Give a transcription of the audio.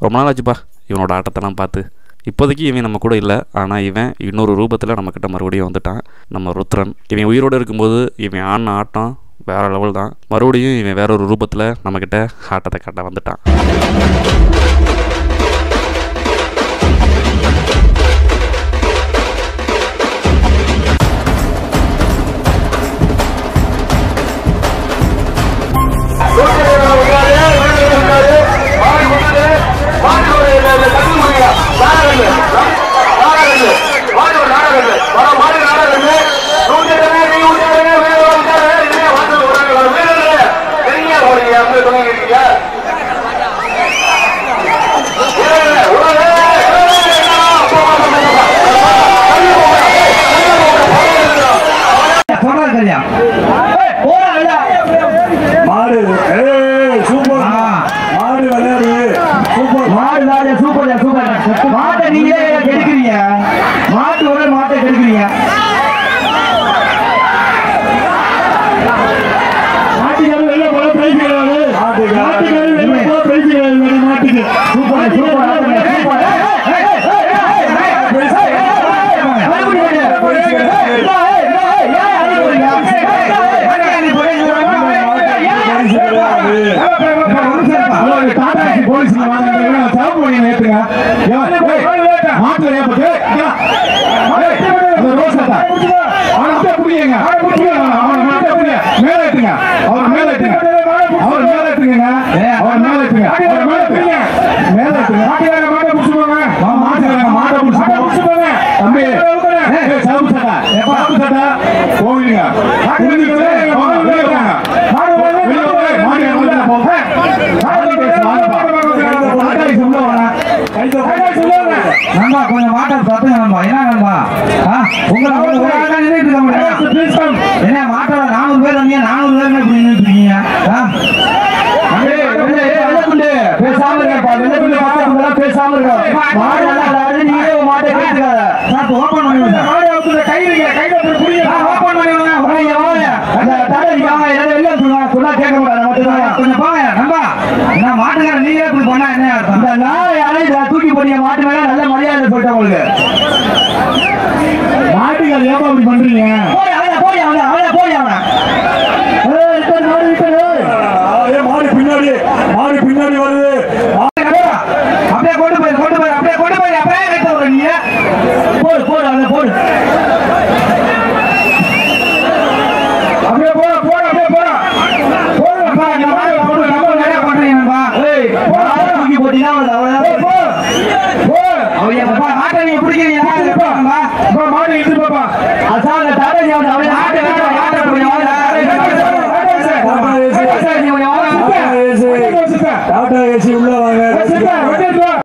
ரொம்ப நாள் ஆச்சுப்பா இவனோட ஆட்டத்தெல்லாம் பார்த்து இப்போதைக்கு இவன் நம்ம கூட இல்லை ஆனால் இவன் இன்னொரு ரூபத்தில் நம்மக்கிட்ட மறுபடியும் வந்துட்டான் நம்ம ருத்ரன் இவன் உயிரோடு இருக்கும்போது இவன் ஆடின ஆட்டம் வேறு லெவல் தான் மறுபடியும் இவன் வேற ஒரு ரூபத்தில் நம்மக்கிட்ட ஆட்டத்தை காட்ட வந்துட்டான் சொல்றா சரியா போடா இல்ல மாடு ஏய் சூப்பர் ஆ. மாடு விளையாடு சூப்பர் மாடு மாடு சூப்பர் சூப்பர் மாட்டை நீங்களே கெடுக்கிறீங்க மாட்டு ஒரு மாட்டை கெடுக்கிறீங்க மாட்டுக்காரர் வெளில போல பிரைஸ் கிடையாது மாட்டுக்காரர் வெளில போல பிரைஸ் கிடையாது வேற மாட்டுக்கு சூப்பர் சூப்பர் சூப்பர் நண்பா கொஞ்சம் மாட்டை சத்துங்க நண்பா என்ன நண்பா ஆ, உங்களை ஒரு ஒரு ஆளா நின்னுட்டு இருக்க முடியாது என்ன மாட்டோட நானூறு பேர் வந்தீங்க நானூறு பேர் இப்படி நின்னுட்டு இருக்கீங்க ஆ? அடே, வெள்ளை, ஏய், வெள்ளைக்குண்டு, பேசாம இருங்கப்பா வெள்ளைக்குண்டு மாட்டுக்குள்ள பேசாம இருங்க மாடு நல்லா விளையாடுது, நீங்களே ஒரு மாட்டை கேட்டுக்காத சார் ஓபன் பண்ணி விடுங்க ஆ, open பண்ணி விடுங்க. வாங்க, வாங்க. அந்த தடவை வாங்க, எல்லாரும் வெளில சொல்லுங்க. சொன்னா கேட்க மாட்டாங்க, மட்டும்தான். கொஞ்சம் போங்க, நண்பா. நான் மாட்டுக்காரன் நீங்களே இப்படி பண்ணா என்ன அர்த்தம்? இந்த நாய் யாரையும் இதை தூக்கி போட்டீங்க, மாட்டு மேல நல்ல மரியாதை சொல்லிட்டேன் உங்களுக்கு. மாட்டுக்காரர் ஏப்பா அப்படி பண்றீங்க போய் அவனை, போய் அவனை, அவனை, போய் அவனை. ஏய், return மாடு, return, ஏய். ஏ மாடு பின்னாடி மாடு பின்னாடி வருது அப்படியே கொண்டு போய் கொண்டு போய் அப்படியே கொண்டு போய் அப்படியே கட்ட விடுற நீ போடு போடு அதை போடு அப்படியே போட போட அப்படியே போட போடு அப்பா இந்த மாதிரி போடு நம்ம நிறைய பண்றீங்க நண்பா ஏய் போட தூக்கி போட்டினா அவ்வளவுதான் போ போ அவங்க அப்பா மாட்டை நீங்க பிடிக்கிறீங்க நண்பா அப்பா, மாடு எடுத்து பாப்பா அசாங்க தாடா நீ அவன் அவன் ஆட்டை வேண்டாம் ஆட்டை போய் டாடா ஏசி உள்ள வாங்க